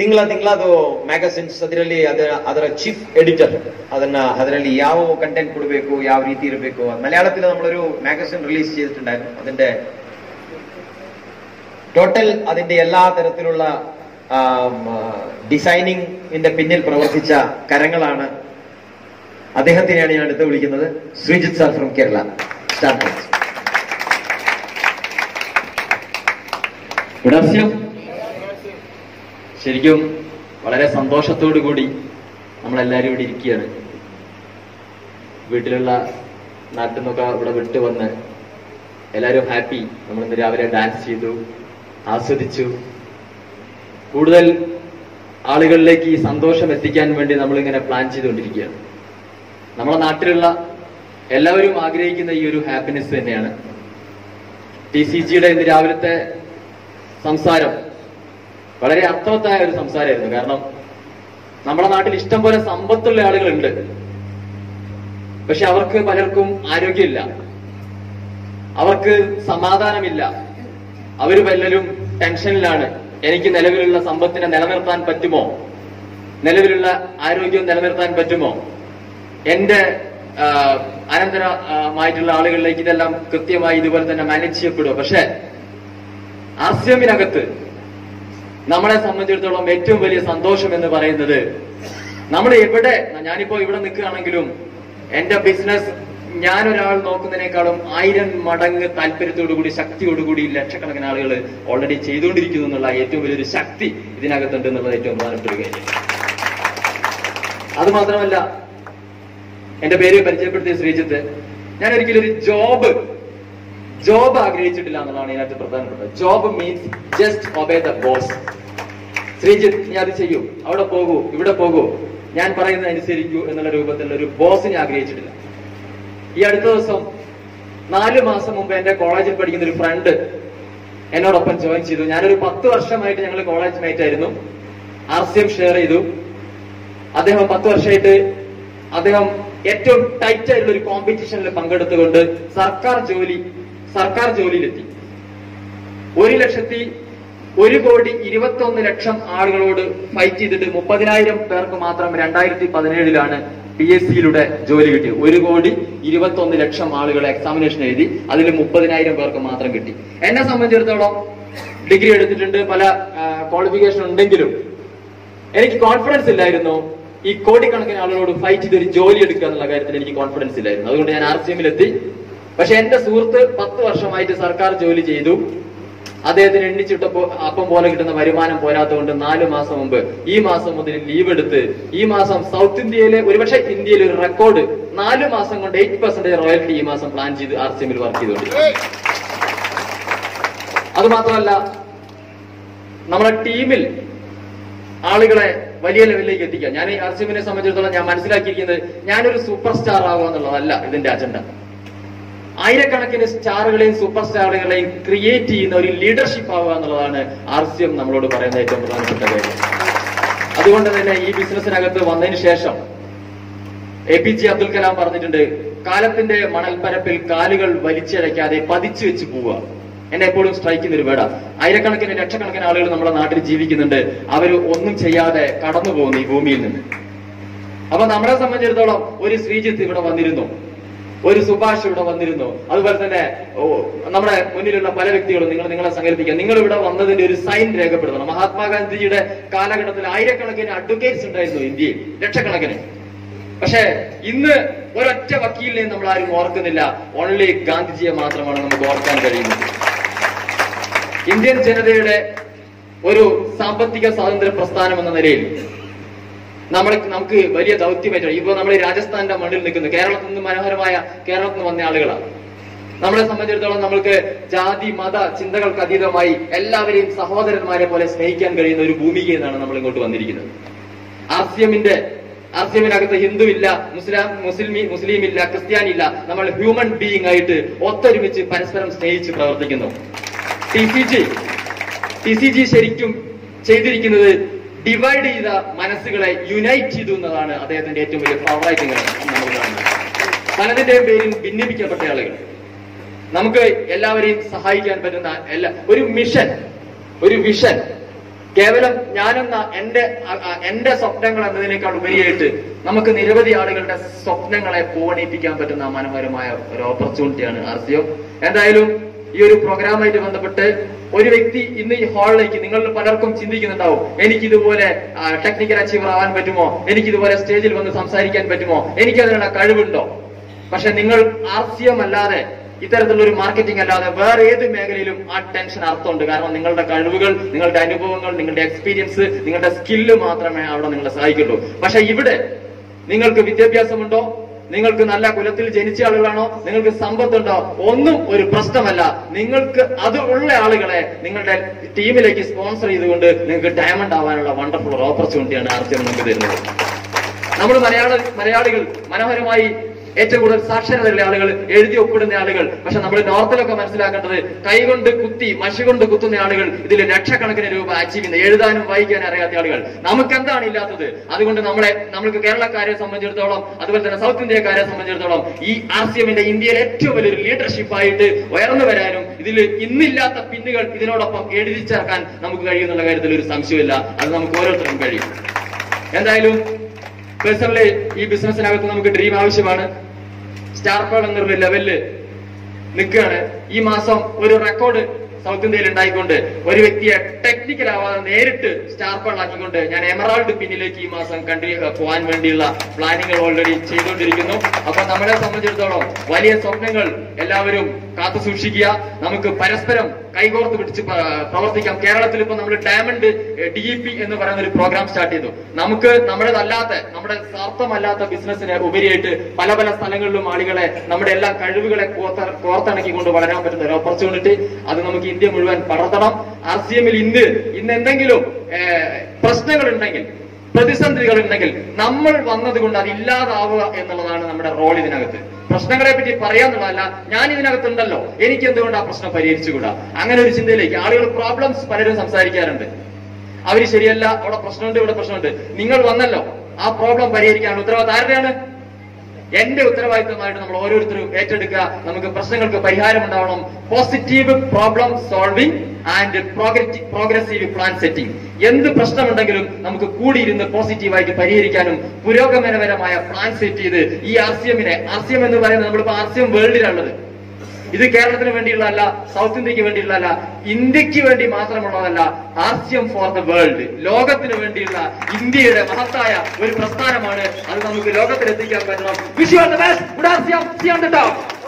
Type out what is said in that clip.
ತಿಂಗಳ ತಿಂಗಳ ಅದು ಮ್ಯಾಗಝಿನ್ಸ್ ಅದರಲ್ಲಿ ಅದರ ಅದರ ಚೀಫ್ ಎಡಿಟರ್ ಅದನ್ನ ಅದರಲ್ಲಿ ಯಾವ ಕಂಟೆಂಟ್ ಕೊಡಬೇಕು ಯಾವ ರೀತಿ ഇരಬೇಕು മലയാളത്തിൽ നമ്മളൊരു മാഗസിൻ റിലീസ് ചെയ്തിട്ടുണ്ടായിരുന്നു അതിന്റെ ടോട്ടൽ അതിന്റെ എല്ലാ തരത്തിലുള്ള ഡിസൈനിങ്ങിന്റെ പിന്നിൽ പ്രവർത്തിച്ച കരങ്ങളാണ് അദ്ദേഹത്തിനെയാണ് ഞാൻ അടുത്ത് വിളിക്കുന്നത് Sreejith sir from Kerala start good afternoon ശരിക്കും വളരെ സന്തോഷത്തോടു കൂടി നമ്മളെല്ലാവരും ഇവിടെ ഇരിക്കുകയാണ് വീട്ടിലുള്ള നാട്ടിൽ നിന്നൊക്കെ ഇവിടെ വിട്ട് വന്ന് എല്ലാവരും ഹാപ്പി നമ്മൾ ഇന്ന് രാവിലെ ഡാൻസ് ചെയ്തു ആസ്വദിച്ചു കൂടുതൽ ആളുകളിലേക്ക് ഈ സന്തോഷം എത്തിക്കാൻ വേണ്ടി നമ്മളിങ്ങനെ പ്ലാൻ ചെയ്തുകൊണ്ടിരിക്കുകയാണ് നമ്മുടെ നാട്ടിലുള്ള എല്ലാവരും ആഗ്രഹിക്കുന്ന ഈ ഒരു ഹാപ്പിനെസ് തന്നെയാണ് ടി സി ജിയുടെ ഇന്ന് രാവിലത്തെ സംസാരം വളരെ അർത്ഥവത്തായ ഒരു സംസാരമായിരുന്നു കാരണം നമ്മുടെ നാട്ടിൽ ഇഷ്ടം പോലെ സമ്പത്തുള്ള ആളുകളുണ്ട് പക്ഷെ അവർക്ക് പലർക്കും ആരോഗ്യമില്ല അവർക്ക് സമാധാനമില്ല അവര് പലരും ടെൻഷനിലാണ് എനിക്ക് നിലവിലുള്ള സമ്പത്തിനെ നിലനിർത്താൻ പറ്റുമോ നിലവിലുള്ള ആരോഗ്യം നിലനിർത്താൻ പറ്റുമോ എന്റെ ആ, അനന്തരമായിട്ടുള്ള ആളുകളിലേക്ക് ഇതെല്ലാം കൃത്യമായി ഇതുപോലെ തന്നെ മാനേജ് ചെയ്യപ്പെടുമോ പക്ഷെ ആർ സി എമ്മിനകത്ത് നമ്മളെ സംബന്ധിച്ചിടത്തോളം ഏറ്റവും വലിയ സന്തോഷം എന്ന് പറയുന്നത് നമ്മൾ എവിടെ ഞാനിപ്പോ ഇവിടെ നിൽക്കുകയാണെങ്കിലും എന്റെ ബിസിനസ് ഞാൻ ഒരാൾ നോക്കുന്നതിനേക്കാളും ആയിരം മടങ്ങ് താല്പര്യത്തോടുകൂടി ശക്തിയോടുകൂടി ലക്ഷക്കണക്കിന് ആളുകൾ ഓൾറെഡി ചെയ്തുകൊണ്ടിരിക്കുന്നു എന്നുള്ള ഏറ്റവും വലിയൊരു ശക്തി ഇതിനകത്തുണ്ട് എന്നുള്ളത് ഏറ്റവും പ്രധാനപ്പെട്ട ഒരു കാര്യം അത് മാത്രമല്ല എന്റെ പേര് പരിചയപ്പെടുത്തിയ ശ്രീജിത്ത് ഞാൻ ഒരിക്കലും ഒരു ജോബ് ജോബ് ആഗ്രഹിച്ചിട്ടില്ല എന്നുള്ളതാണ് ഇതിനകത്ത് പ്രധാനപ്പെട്ടത് job means just obey the boss Sreejith നീ അത് ചെയ്യൂ അവിടെ പോകൂ ഇവിടെ പോകൂ ഞാൻ പറയുന്നത് അനുസരിക്കൂ എന്നുള്ള രൂപത്തിലുള്ള ഒരു ബോസിനെ ആഗ്രഹിച്ചിട്ടില്ല ഈ അടുത്ത ദിവസം നാല് മാസം മുമ്പ് എന്റെ കോളേജിൽ പഠിക്കുന്ന ഒരു ഫ്രണ്ട് എന്നോടൊപ്പം ജോയിൻ ചെയ്തു ഞാനൊരു പത്ത് വർഷമായിട്ട് ഞങ്ങൾ കോളേജ് മേറ്റ് ആയിരുന്നു ആർ സി എം ഷെയർ ചെയ്തു അദ്ദേഹം പത്ത് വർഷമായിട്ട് അദ്ദേഹം ഏറ്റവും ടൈറ്റ് ആയിട്ടുള്ള ഒരു കോമ്പറ്റീഷനിൽ പങ്കെടുത്തുകൊണ്ട് സർക്കാർ ജോലി സർക്കാർ ജോലിയിലെത്തി ഒരു ലക്ഷത്തി ഒരു കോടി ഇരുപത്തി ഒന്ന് ലക്ഷം ആളുകളോട് ഫൈറ്റ് ചെയ്തിട്ട് മുപ്പതിനായിരം പേർക്ക് മാത്രം രണ്ടായിരത്തി പതിനേഴിലാണ് പി എസ് സിയിലൂടെ ജോലി കിട്ടിയത് ഒരു കോടി ഇരുപത്തി ഒന്ന് ലക്ഷം ആളുകൾ എക്സാമിനേഷൻ എഴുതി അതിൽ മുപ്പതിനായിരം പേർക്ക് മാത്രം കിട്ടി എന്നെ സംബന്ധിച്ചിടത്തോളം ഡിഗ്രി എടുത്തിട്ടുണ്ട് പല ക്വാളിഫിക്കേഷൻ ഉണ്ടെങ്കിലും എനിക്ക് കോൺഫിഡൻസ് ഇല്ലായിരുന്നു ഈ കോടിക്കണക്കിന് ആളുകളോട് ഫൈറ്റ് ചെയ്ത് ഒരു ജോലി എടുക്കുക എന്നുള്ള കാര്യത്തിൽ എനിക്ക് കോൺഫിഡൻസ് ഇല്ലായിരുന്നു അതുകൊണ്ട് ഞാൻ ആർ സി എമ്മിലെത്തി പക്ഷെ എന്റെ സുഹൃത്ത് പത്ത് വർഷമായിട്ട് സർക്കാർ ജോലി ചെയ്തു അദ്ദേഹത്തിന് എണ്ണിച്ചിട്ടപ്പോ അപ്പം പോലെ കിട്ടുന്ന വരുമാനം പോരാത്തതുകൊണ്ട് നാല് മാസം മുമ്പ് ഈ മാസം മുതൽ ലീവ് എടുത്ത് ഈ മാസം സൗത്ത് ഇന്ത്യയിലെ ഒരുപക്ഷെ ഇന്ത്യയിലെ ഒരു റെക്കോർഡ് നാല് മാസം കൊണ്ട് എയ്റ്റ് പെർസെന്റേജ് റോയൽറ്റി ഈ മാസം പ്ലാൻ ചെയ്ത് ആർ സി എമ്മിൽ വർക്ക് ചെയ്തുകൊണ്ടിരിക്കുന്നു അത് മാത്രമല്ല നമ്മുടെ ടീമിൽ ആളുകളെ വലിയ ലെവലിലേക്ക് എത്തിക്കാം ഞാൻ ഈ ആർ സി എമ്മിനെ സംബന്ധിച്ചിടത്തോളം ഞാൻ മനസ്സിലാക്കിയിരിക്കുന്നത് ഞാനൊരു സൂപ്പർ സ്റ്റാർ ആവുക എന്നുള്ളതല്ല ഇതിന്റെ അജണ്ട ആയിരക്കണക്കിന് സ്റ്റാറുകളെയും സൂപ്പർ സ്റ്റാറുകളെയും ക്രിയേറ്റ് ചെയ്യുന്ന ഒരു ലീഡർഷിപ്പ് ആവുക എന്നുള്ളതാണ് ആർ സി എം നമ്മളോട് പറയുന്ന ഏറ്റവും പ്രധാനപ്പെട്ട കാര്യം അതുകൊണ്ട് തന്നെ ഈ ബിസിനസ്സിനകത്ത് വന്നതിന് ശേഷം A P J Abdul Kalam പറഞ്ഞിട്ടുണ്ട് കാലത്തിന്റെ മണൽപ്പരപ്പിൽ കാലുകൾ വലിച്ചഴയ്ക്കാതെ പതിച്ചു വെച്ച് പോവുക എന്നെ എപ്പോഴും സ്ട്രൈക്ക് ചെയ്യുന്ന ഒരു വേട ആയിരക്കണക്കിന് ലക്ഷക്കണക്കിന് ആളുകൾ നമ്മുടെ നാട്ടിൽ ജീവിക്കുന്നുണ്ട് അവർ ഒന്നും ചെയ്യാതെ കടന്നു പോകുന്നു ഈ ഭൂമിയിൽ നിന്ന് അപ്പൊ നമ്മളെ സംബന്ധിച്ചിടത്തോളം ഒരു ശ്രീജിത്ത് ഇവിടെ വന്നിരുന്നു ഒരു സുഭാഷ് ഇവിടെ വന്നിരുന്നു അതുപോലെ തന്നെ ഓ, നമ്മുടെ മുന്നിലുള്ള പല വ്യക്തികളും നിങ്ങൾ നിങ്ങളെ സങ്കല്പിക്കുക നിങ്ങൾ ഇവിടെ വന്നതിന്റെ ഒരു സൈൻ രേഖപ്പെടുത്തണം മഹാത്മാഗാന്ധിജിയുടെ കാലഘട്ടത്തിൽ ആയിരക്കണക്കിന് അഡ്വക്കേറ്റ്സ് ഉണ്ടായിരുന്നു ഇന്ത്യയിൽ ലക്ഷക്കണക്കിന് പക്ഷേ ഇന്ന് ഒരൊറ്റ വക്കീലിനെ നമ്മൾ ആരും ഓർക്കുന്നില്ല ഓൺലി ഗാന്ധിജിയെ മാത്രമാണ് നമുക്ക് ഓർക്കാൻ കഴിയുന്നത് ഇന്ത്യൻ ജനതയുടെ ഒരു സാമ്പത്തിക സ്വാതന്ത്ര്യ പ്രസ്ഥാനം എന്ന നിലയിൽ നമ്മൾ നമുക്ക് വലിയ ദൗത്യമായിട്ടാണ് ഇപ്പൊ നമ്മൾ രാജസ്ഥാന്റെ മണ്ണിൽ നിൽക്കുന്നു കേരളത്തിൽ നിന്ന് മനോഹരമായ കേരളത്തിൽ നിന്ന് വന്ന ആളുകളാണ് നമ്മളെ സംബന്ധിച്ചിടത്തോളം നമ്മൾക്ക് ജാതി മത ചിന്തകൾക്ക് അതീതമായി എല്ലാവരെയും സഹോദരന്മാരെ പോലെ സ്നേഹിക്കാൻ കഴിയുന്ന ഒരു ഭൂമികയിൽ നിന്നാണ് നമ്മൾ ഇങ്ങോട്ട് വന്നിരിക്കുന്നത് ആർ സി എമ്മിന്റെ ആർ സി എമ്മിനകത്ത് ഹിന്ദു ഇല്ല മുസ്ലാം മുസ്ലിം മുസ്ലിം ഇല്ല ക്രിസ്ത്യാനി ഇല്ല നമ്മൾ ഹ്യൂമൻ ബീയിങ് ആയിട്ട് ഒത്തൊരുമിച്ച് പരസ്പരം സ്നേഹിച്ച് പ്രവർത്തിക്കുന്നു T C G T C G ശരിക്കും ചെയ്തിരിക്കുന്നത് ഡിവൈഡ് ചെയ്ത മനസ്സുകളെ യുനൈറ്റ് ചെയ്തു എന്നതാണ് അദ്ദേഹത്തിന്റെ ഏറ്റവും വലിയ പവറായിട്ട് നമ്മൾ കാണുന്നത് പലതിന്റെയും പേരിൽ ഭിന്നിപ്പിക്കപ്പെട്ട ആളുകൾ നമുക്ക് എല്ലാവരെയും സഹായിക്കാൻ പറ്റുന്ന എല്ലാ ഒരു മിഷൻ ഒരു വിഷൻ കേവലം ഞാനെന്ന എന്റെ അ- അ- എന്റെ സ്വപ്നങ്ങൾ എന്നതിനേക്കാൾ ഉപരിയായിട്ട് നമുക്ക് നിരവധി ആളുകളുടെ സ്വപ്നങ്ങളെ പൂവണിയിപ്പിക്കാൻ പറ്റുന്ന മനോഹരമായ ഒരു ഓപ്പർച്യൂണിറ്റിയാണ് ആർ സി ഒ എന്തായാലും ഈ ഒരു പ്രോഗ്രാമായിട്ട് ബന്ധപ്പെട്ട് ഒരു വ്യക്തി ഇന്ന് ഈ ഹാളിലേക്ക് നിങ്ങൾ പലർക്കും ചിന്തിക്കുന്നുണ്ടാവും എനിക്ക് ഇതുപോലെ ടെക്നിക്കൽ അച്ചീവർ ആവാൻ പറ്റുമോ എനിക്ക് ഇതുപോലെ സ്റ്റേജിൽ വന്ന് സംസാരിക്കാൻ പറ്റുമോ എനിക്ക് അതിനുള്ള കഴിവുണ്ടോ പക്ഷെ നിങ്ങൾ ആർ സി എം അല്ലാതെ ഇത്തരത്തിലുള്ള ഒരു മാർക്കറ്റിംഗ് അല്ലാതെ വേറെ ഏത് മേഖലയിലും ആ ടെൻഷൻ അർത്ഥമുണ്ട് കാരണം നിങ്ങളുടെ കഴിവുകൾ നിങ്ങളുടെ അനുഭവങ്ങൾ നിങ്ങളുടെ എക്സ്പീരിയൻസ് നിങ്ങളുടെ സ്കില്ല് മാത്രമേ അവിടെ നിങ്ങളെ സഹായിക്കുള്ളൂ പക്ഷെ ഇവിടെ നിങ്ങൾക്ക് വിദ്യാഭ്യാസമുണ്ടോ നിങ്ങൾക്ക് നല്ല കുലത്തിൽ ജനിച്ച ആളുകളാണോ നിങ്ങൾക്ക് സമ്പത്തുണ്ടോ ഒന്നും ഒരു പ്രശ്നമല്ല നിങ്ങൾക്ക് അത് ഉള്ള ആളുകളെ നിങ്ങളുടെ ടീമിലേക്ക് സ്പോൺസർ ചെയ്തുകൊണ്ട് നിങ്ങൾക്ക് ഡയമണ്ട് ആവാനുള്ള വണ്ടർഫുൾ ഒരു ഓപ്പർച്യൂണിറ്റിയാണ് ആർ സി എം നിങ്ങൾക്ക് തരുന്നത് നമ്മൾ മലയാള മലയാളികൾ മനോഹരമായി ഏറ്റവും കൂടുതൽ സാക്ഷരതയുള്ള ആളുകൾ എഴുതി ഒപ്പിടുന്ന ആളുകൾ പക്ഷെ നമ്മൾ നോർത്തിലൊക്കെ മനസ്സിലാക്കേണ്ടത് കൈകൊണ്ട് കുത്തി മഷി കൊണ്ട് കുത്തുന്ന ആളുകൾ ഇതിൽ ലക്ഷക്കണക്കിന് രൂപ അച്ചീവ് ചെയ്യുന്ന എഴുതാനും വായിക്കാനും അറിയാത്ത ആളുകൾ നമുക്ക് എന്താണ് ഇല്ലാത്തത് അതുകൊണ്ട് നമ്മളെ നമുക്ക് കേരളക്കാരെ സംബന്ധിച്ചിടത്തോളം അതുപോലെ തന്നെ സൗത്ത് ഇന്ത്യക്കാരെ സംബന്ധിച്ചിടത്തോളം ഈ ആർ സി എമ്മിന്റെ ഇന്ത്യയിലെ ഏറ്റവും വലിയൊരു ലീഡർഷിപ്പ് ആയിട്ട് ഉയർന്നു വരാനും ഇതിൽ ഇന്നില്ലാത്ത പിന്നുകൾ ഇതിനോടൊപ്പം എഴുതി ചേർക്കാൻ നമുക്ക് കഴിയുന്നുള്ള കാര്യത്തിൽ ഒരു സംശയമില്ല അത് നമുക്ക് ഓരോരുത്തർക്കും കഴിയും എന്തായാലും പേഴ്സണലി ഈ ബിസിനസ്സിനകത്ത് നമുക്ക് ഡ്രീം ആവശ്യമാണ് സ്റ്റാർ പേൾ എന്നുള്ള ലെവലില് നിൽക്കുകയാണ് ഈ മാസം ഒരു റെക്കോർഡ് സൗത്ത് ഇന്ത്യയിൽ ഉണ്ടായിക്കൊണ്ട് ഒരു വ്യക്തിയെ ടെക്നിക്കൽ ആവാതെ നേരിട്ട് സ്റ്റാർ പേൾ ആക്കിക്കൊണ്ട് ഞാൻ എമറാൾഡ് പിന്നിലേക്ക് ഈ മാസം കണ്ടി പോകാൻ വേണ്ടിയുള്ള പ്ലാനിങ്ങൾ ഓൾറെഡി ചെയ്തുകൊണ്ടിരിക്കുന്നു അപ്പൊ നമ്മളെ സംബന്ധിച്ചിടത്തോളം വലിയ സ്വപ്നങ്ങൾ എല്ലാവരും കാത്തു സൂക്ഷിക്കുക നമുക്ക് പരസ്പരം കൈകോർത്ത് പിടിച്ച് പ- പ്രവർത്തിക്കാം കേരളത്തിൽ ഇപ്പൊ നമ്മൾ ഡയമണ്ട് ഡി പി എന്ന് പറയുന്ന ഒരു പ്രോഗ്രാം സ്റ്റാർട്ട് ചെയ്തു നമുക്ക് നമ്മുടേതല്ലാത്ത നമ്മുടെ സ്വാർത്ഥമല്ലാത്ത ബിസിനസ്സിന് ഉപരിയായിട്ട് പല പല സ്ഥലങ്ങളിലും ആളുകളെ നമ്മുടെ എല്ലാ കഴിവുകളെ കോർത്ത കോർത്തിണക്കിക്കൊണ്ട് വളരാൻ പറ്റുന്ന ഒരു ഓപ്പർച്യൂണിറ്റി അത് നമുക്ക് ഇന്ത്യ മുഴുവൻ പടർത്തണം ആർ സി എമ്മിൽ ഇന്ന് ഇന്ന് എന്തെങ്കിലും പ്രശ്നങ്ങൾ ഉണ്ടെങ്കിൽ പ്രതിസന്ധികൾ ഉണ്ടെങ്കിൽ നമ്മൾ വന്നതുകൊണ്ട് അത് ഇല്ലാതാവുക എന്നുള്ളതാണ് നമ്മുടെ റോൾ ഇതിനകത്ത് പ്രശ്നങ്ങളെ പറ്റി പറയാന്നുള്ളതല്ല ഞാൻ ഇതിനകത്തുണ്ടല്ലോ എനിക്ക് എന്തുകൊണ്ട് ആ പ്രശ്നം പരിഹരിച്ചുകൂടാ അങ്ങനെ ഒരു ചിന്തയിലേക്ക് ആളുകൾ പ്രോബ്ലംസ് പലരും സംസാരിക്കാറുണ്ട് അവര് ശരിയല്ല അവിടെ പ്രശ്നമുണ്ട് ഇവിടെ പ്രശ്നമുണ്ട് നിങ്ങൾ വന്നല്ലോ ആ പ്രോബ്ലം പരിഹരിക്കാനുള്ള ഉത്തരവാദിത്തം ആരുടെയാണ് എന്റെ ഉത്തരവാദിത്തമായിട്ട് നമ്മൾ ഓരോരുത്തരും ഏറ്റെടുക്കുക നമുക്ക് പ്രശ്നങ്ങൾക്ക് പരിഹാരം ഉണ്ടാവണം positive problem solving and progressive plan setting എന്ത് പ്രശ്നമുണ്ടെങ്കിലും നമുക്ക് കൂടിയിരുന്ന് പോസിറ്റീവായിട്ട് പരിഹരിക്കാനും പുരോഗമനപരമായ പ്ലാൻ സെറ്റ് ചെയ്ത് ഈ ആർ സി എമ്മിനെ ആർ സി എം എന്ന് പറയുന്നത് നമ്മളിപ്പോ ആർ സി എം വേൾഡിലുള്ളത് ഇത് കേരളത്തിന് വേണ്ടിയുള്ളതല്ല സൗത്ത് ഇന്ത്യക്ക് വേണ്ടിയുള്ളതല്ല ഇന്ത്യക്ക് വേണ്ടി മാത്രമുള്ളതല്ല R C M for the world ലോകത്തിന് വേണ്ടിയുള്ള ഇന്ത്യയുടെ മഹത്തായ ഒരു പ്രസ്ഥാനമാണ് അത് നമുക്ക് ലോകത്തിൽ എത്തിക്കാൻ പറ്റണം wish you all the best good R C M C on the top